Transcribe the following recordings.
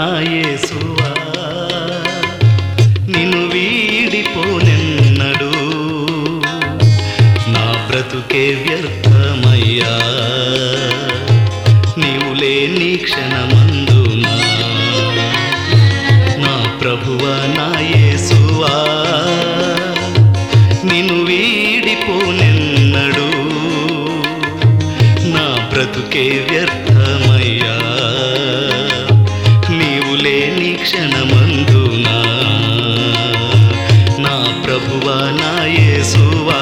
నా యేసువా నిన్ను వీడిపోనెన్నడు నా బ్రతుకే వ్యర్థమయ్యా నీవు లేని క్షణమందునా నా ప్రభువా నా యేసువా నిన్ను వీడిపోనెన్నడు నా బ్రతుకే వ్యర్థమయ్యా నీవు లేని క్షణమందునా నా ప్రభువా నా యేసువా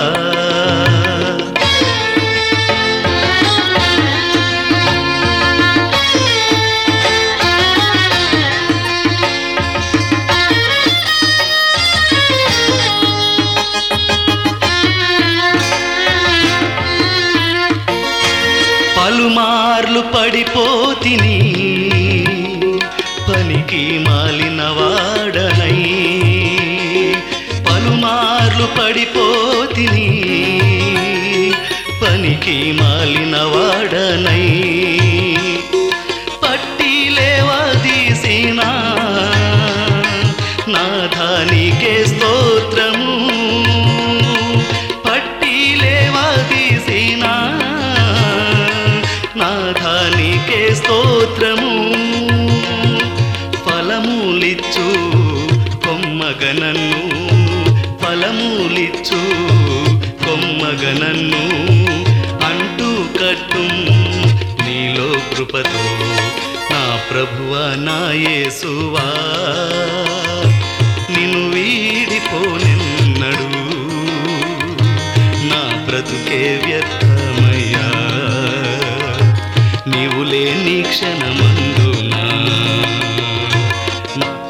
పలుమార్లు పడిపోతిని పనికి మాలిన వాడనై పలుమార్లు పడిపోతిని పనికి మాలిన వాడనై పట్టి లేవదీసిన నాథానికే స్తోత్రము పట్టి లేవదీసిన నాథానికే స్తోత్రము ఫలములిచ్చు కొమ్మగనన్ను ఫలములిచ్చు కొమ్మగనన్ను అంటూ కట్టు నీలో కృపతో నా ప్రభువా నా యేసువా నిన్ను వీడిపోనెన్నడు నా బ్రతుకే వ్యర్థమయ్యా నీవు లేని క్షణమందునా నా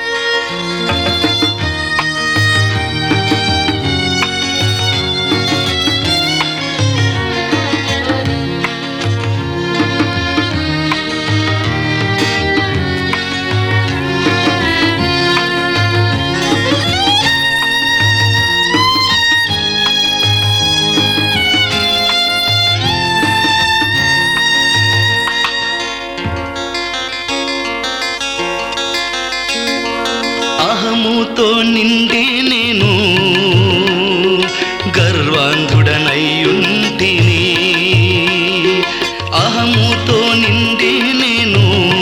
అహముతో నిండి నేను గర్వాంధుడనయ్యుంటిని అహముతో నిండి నేను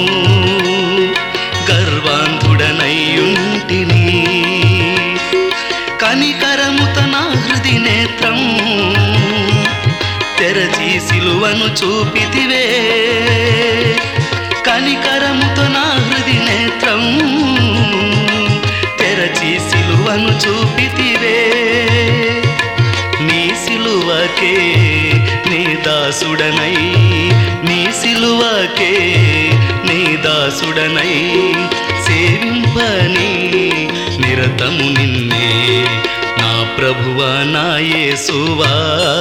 గర్వాంధుడనయ్యుంటిని కనికరముత నా హృది నేత్రం తెరచి సిలువను చూపితివే కనికరముతో నా హృది నేత్రం తెరచి సిలువను చూపితివే నీ సిలువకే నీ దాసుడనై నీ సిలువకే నీ దాసుడనై సేవింపని నిరతము నిన్నే నా ప్రభువా నా యేసువా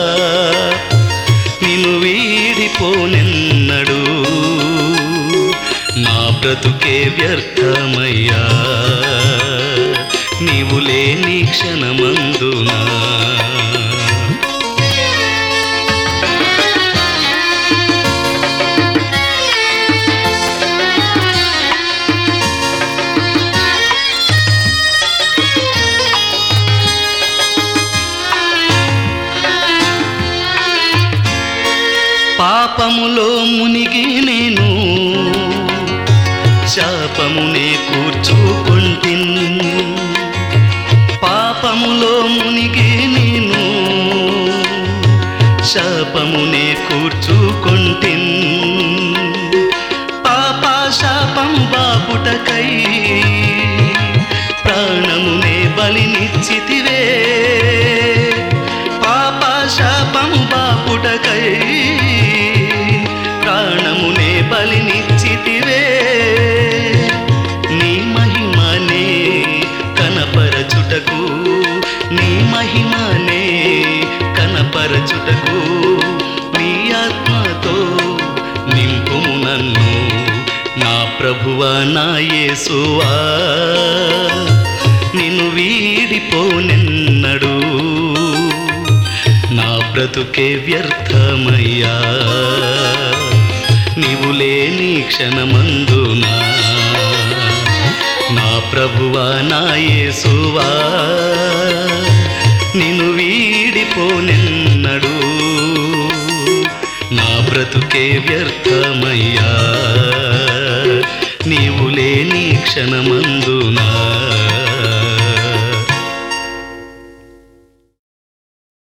నిన్ను వీడిపోనెన్నడు నా బ్రతుకే వ్యర్థమయ్యా నీవు లేని క్షణమందునా పాపములో మునిగి నేను శాపమునే కూర్చుకుంటిన్ పాపములో మునిగి నేను శాపమునే కూర్చుకుంటిన్ పాప శాపము బాపుటకై ప్రాణమునే బలినిచ్చితివే పాప శాపము బాపుటకై ప్రాణమునే బలినిచ్చితివే నీ మహిమనే కనపరచుటకు నీ మహిమనే కనపరచుటకు నీ ఆత్మతో నింపుము నన్ను నా ప్రభువా నా యేసువా నిన్ను వీడిపోనెన్నడు నా బ్రతుకే వ్యర్థమయ్యా నీవు లేని క్షణమందునా ప్రభువా నా యేసువా నిన్ను వీడిపోనెన్నడు నా బ్రతుకే వ్యర్థమయ్యా నీవు లేని క్షణమందునా